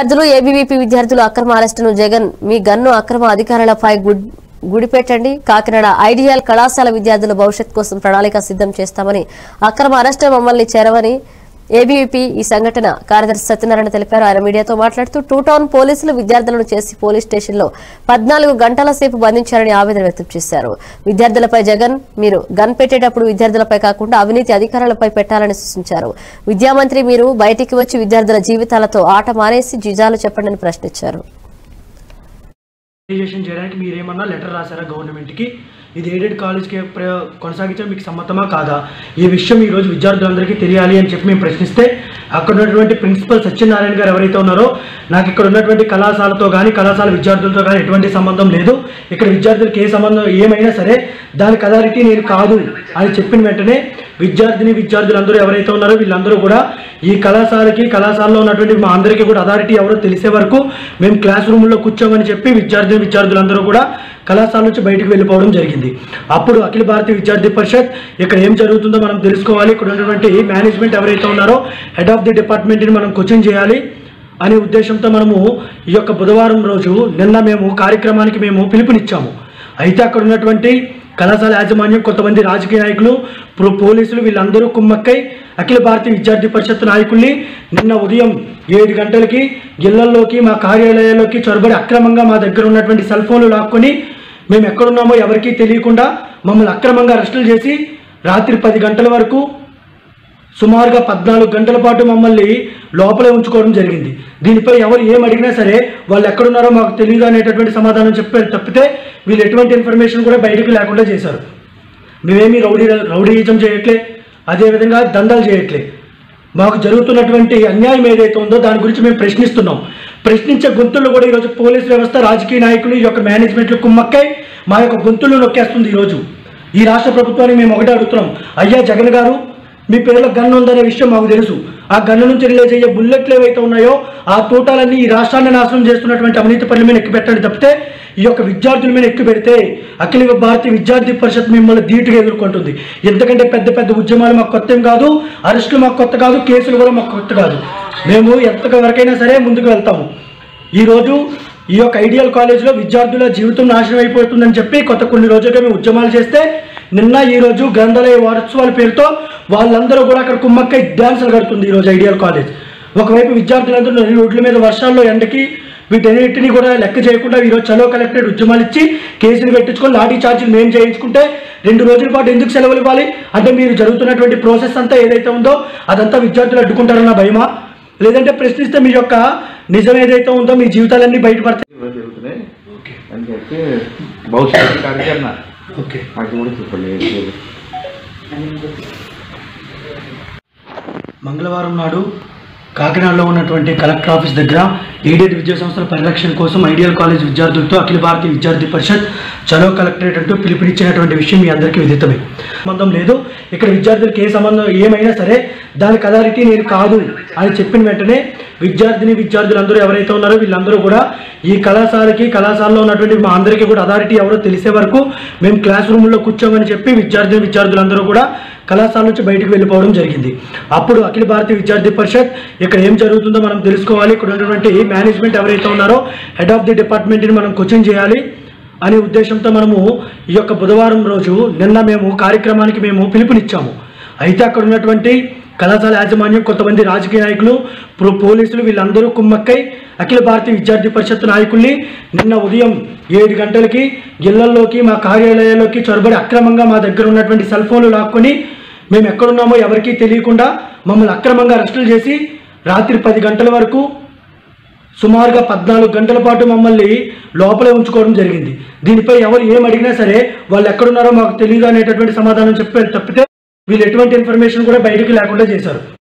విద్యార్థులు ఏబీవీపీ విద్యార్థులు అక్రమ అరెస్టును జగన్ మీ గన్ను అక్రమ అధికారులపై గుడ్- గుడిపెట్టండి కాకినాడ ఐడియల్ కళాశాల విద్యార్థుల భవిష్యత్ కోసం ప్రణాళిక సిద్ధం చేస్తామని అక్రమ అరెస్టు మమ్మల్ని చేరవని ఏబీవీపీ ఈ సంఘటన కార్యదర్శి సత్యనారాయణ తెలిపారు ఆయన మీడియాతో మాట్లాడుతూ టూ టౌన్ పోలీసులు విద్యార్థులను చేసి పోలీస్ స్టేషన్లో పద్నాలుగు గంటల సేపు బంధించారని ఆవేదన వ్యక్తం చేశారు విద్యార్థులపై జగన్ మీరు గన్ పెట్టేటప్పుడు విద్యార్థులపై కాకుండా అవినీతి అధికారులపై పెట్టాలని సూచించారు విద్యామంత్రి మీరు బయటికి వచ్చి విద్యార్థుల జీవితాలతో ఆట మానేసి జిజాలు చెప్పండి అని ప్రశ్నించారు రిజిస్ట్రేషన్ చేయడానికి మీరేమన్నా లెటర్ రాశారా గవర్నమెంట్కి ఇది ఎయిడెడ్ కాలేజ్కి ప్ర- కొనసాగించడం మీకు సమ్మతమా కాదా ఈ విషయం ఈరోజు విద్యార్థులందరికీ తెలియాలి అని చెప్పి మేము ప్రశ్నిస్తే అక్కడ ఉన్నటువంటి ప్రిన్సిపల్ సత్యనారాయణ గారు ఎవరైతే ఉన్నారో నాకు ఇక్కడ ఉన్నటువంటి కళాశాలతో కానీ కళాశాల విద్యార్థులతో కానీ ఎటువంటి సంబంధం లేదు ఇక్కడ విద్యార్థులకు ఏ సంబంధం ఏమైనా సరే దానికి అథారిటీ నేను కాదు అని చెప్పిన వెంటనే విద్యార్థిని విద్యార్థులందరూ ఎవరైతే ఉన్నారో వీళ్ళందరూ కూడా ఈ కళాశాలకి కళాశాలలో ఉన్నటువంటి మా అందరికీ కూడా అథారిటీ ఎవరో తెలిసే వరకు మేము క్లాస్ రూమ్లో కూర్చోమని చెప్పి విద్యార్థిని విద్యార్థులందరూ కూడా కళాశాల నుంచి బయటకు వెళ్ళిపోవడం జరిగింది అప్పుడు అఖిల భారతీయ విద్యార్థి పరిషత్ ఇక్కడ ఏం జరుగుతుందో మనం తెలుసుకోవాలి ఇక్కడ ఉన్నటువంటి మేనేజ్మెంట్ ఎవరైతే ఉన్నారో హెడ్ ఆఫ్ ది డిపార్ట్మెంట్ని మనం క్వశ్చన్ చేయాలి అనే ఉద్దేశంతో మనము ఈ యొక్క బుధవారం రోజు నిన్న మేము కార్యక్రమానికి మేము పిలుపునిచ్చాము అయితే అక్కడ ఉన్నటువంటి కళాశాల యాజమాన్యం కొంతమంది రాజకీయ నాయకులు ప్రో- పోలీసులు వీళ్ళందరూ కుమ్మక్కై అఖిల భారతీయ విద్యార్థి పరిషత్ నాయకుల్ని నిన్న ఉదయం ఏడు గంటలకి ఇళ్లల్లోకి మా కార్యాలయాల్లోకి చొరబడి అక్రమంగా మా దగ్గర ఉన్నటువంటి సెల్ ఫోన్లు లాక్కొని మేము ఎక్కడున్నామో ఎవరికీ తెలియకుండా మమ్మల్ని అక్రమంగా అరెస్టులు చేసి రాత్రి పది గంటల వరకు సుమారుగా పద్నాలుగు గంటల పాటు మమ్మల్ని లోపలే ఉంచుకోవడం జరిగింది దీనిపై ఎవరు ఏం అడిగినా సరే వాళ్ళు ఎక్కడున్నారో మాకు తెలియదు అనేటటువంటి సమాధానం చెప్పారు తప్పితే వీళ్ళు ఎటువంటి ఇన్ఫర్మేషన్ కూడా బయటికి లేకుండా చేశారు మేమేమి రౌడీ రౌడీయిజం చేయట్లే అదేవిధంగా దందాలు చేయట్లే మాకు జరుగుతున్నటువంటి అన్యాయం ఏదైతే ఉందో దాని గురించి మేము ప్రశ్నిస్తున్నాం ప్రశ్నించే గొంతుల్లో కూడా ఈరోజు పోలీస్ వ్యవస్థ రాజకీయ నాయకులు ఈ యొక్క మేనేజ్మెంట్లు కుమ్మక్కై మా యొక్క గొంతులు నొక్కేస్తుంది ఈరోజు ఈ రాష్ట్ర ప్రభుత్వానికి మేము ఒకటే అడుగుతున్నాం అయ్యా జగన్ గారు మీ పిల్లల గన్ ఉందనే విషయం మాకు తెలుసు ఆ గన్ను నుంచి రిలీజ్ అయ్యే బుల్లెట్లు ఏవైతే ఉన్నాయో ఆ తోటాలన్నీ ఈ రాష్ట్రాన్ని నాశనం చేస్తున్నటువంటి అవినీతి పనుల మీద ఎక్కి పెట్టండి తప్పితే ఈ యొక్క విద్యార్థుల మీద ఎక్కువ పెడితే అఖిల భారతీయ విద్యార్థి పరిషత్ మిమ్మల్ని ధీటుగా ఎదుర్కొంటుంది ఎందుకంటే పెద్ద పెద్ద ఉద్యమాలు మాకు కొత్త ఏం కాదు అరెస్టులు మాకు కొత్త కాదు కేసులు కూడా మాకు కొత్త కాదు మేము ఎంత వరకైనా సరే ముందుకు వెళ్తాము ఈరోజు ఈ యొక్క ఐడియల్ కాలేజ్లో విద్యార్థుల జీవితం నాశనం అయిపోతుందని చెప్పి కొత్త కొన్ని రోజులుగా మేము ఉద్యమాలు చేస్తే నిన్న ఈ రోజు గ్రంథాలయ వారోత్సవాల పేరుతో వాళ్ళందరూ కూడా అక్కడ కుమ్మక్కై డ్యాన్సులు కడుతుంది ఈరోజు ఐడియల్ కాలేజ్ ఒకవైపు విద్యార్థులందరూ నడి రోడ్ల మీద వర్షాల్లో ఎండకి వీటన్నిటిని కూడా లెక్క చేయకుండా ఈరోజు చలో కలెక్టరేట్ ఉద్యమాలు ఇచ్చి కేసులు పెట్టించుకొని లాఠీ ఛార్జీలు మేము చేయించుకుంటే రెండు రోజుల పాటు ఎందుకు సెలవులు ఇవ్వాలి అంటే మీరు జరుగుతున్నటువంటి ప్రాసెస్ అంతా ఏదైతే ఉందో అదంతా విద్యార్థులు అడ్డుకుంటారన్న భయమా లేదంటే ప్రశ్నిస్తే మీ యొక్క నిజం ఏదైతే ఉందో మీ జీవితాలన్నీ బయటపడతాయి ఇవన్నీ జరుగుతున్నాయి అని చెప్పి భవిష్యత్తు కార్యక్రమ ఓకే అది కూడా చెప్పలేదు మంగళవారం నాడు కాకినాడలో ఉన్నటువంటి కలెక్టర్ ఆఫీస్ దగ్గర ఎయిడెడ్ విద్యా సంస్థల పరిరక్షణ కోసం ఐడియల్ కాలేజ్ విద్యార్థులతో అఖిల భారతీయ విద్యార్థి పరిషత్ చలో కలెక్టరేట్ అంటూ పిలుపునిచ్చినటువంటి విషయం మీ అందరికీ విదితమే సంబంధం లేదు ఇక్కడ విద్యార్థులకు ఏ సంబంధం ఏమైనా సరే దానికి అథారిటీ నేను కాదు అని చెప్పిన వెంటనే విద్యార్థిని విద్యార్థులందరూ ఎవరైతే ఉన్నారో వీళ్ళందరూ కూడా ఈ కళాశాలకి కళాశాలలో ఉన్నటువంటి మా అందరికీ కూడా అథారిటీ ఎవరో తెలిసే వరకు మేము క్లాస్ రూమ్లో కూర్చోమని చెప్పి విద్యార్థిని విద్యార్థులందరూ కూడా కళాశాల నుంచి బయటకు వెళ్ళిపోవడం జరిగింది అప్పుడు అఖిల భారతీయ విద్యార్థి పరిషత్ ఇక్కడ ఏం జరుగుతుందో మనం తెలుసుకోవాలి ఇక్కడ ఉన్నటువంటి మేనేజ్మెంట్ ఎవరైతే ఉన్నారో హెడ్ ఆఫ్ ది డిపార్ట్మెంట్ని మనం క్వశ్చన్ చేయాలి అనే ఉద్దేశంతో మనము ఈ యొక్క బుధవారం రోజు నిన్న మేము కార్యక్రమానికి మేము పిలుపునిచ్చాము అయితే అక్కడ ఉన్నటువంటి కళాశాల యాజమాన్యం కొంతమంది రాజకీయ నాయకులు ప్రో- పోలీసులు వీళ్ళందరూ కుమ్మక్కై అఖిల భారతీయ విద్యార్థి పరిషత్ నాయకుల్ని నిన్న ఉదయం ఏడు గంటలకి ఇళ్లల్లోకి మా కార్యాలయాల్లోకి చొరబడి అక్రమంగా మా దగ్గర ఉన్నటువంటి సెల్ ఫోన్లు లాక్కొని మేము ఎక్కడున్నామో ఎవరికీ తెలియకుండా మమ్మల్ని అక్రమంగా అరెస్టులు చేసి రాత్రి పది గంటల వరకు సుమారుగా పద్నాలుగు గంటల పాటు మమ్మల్ని లోపలే ఉంచుకోవడం జరిగింది దీనిపై ఎవరు ఏం అడిగినా సరే వాళ్ళు ఎక్కడున్నారో మాకు తెలియదు అనేటటువంటి సమాధానం చెప్పారు తప్పితే వీళ్ళు ఎటువంటి ఇన్ఫర్మేషన్ కూడా బయటికి లేకుండా చేశారు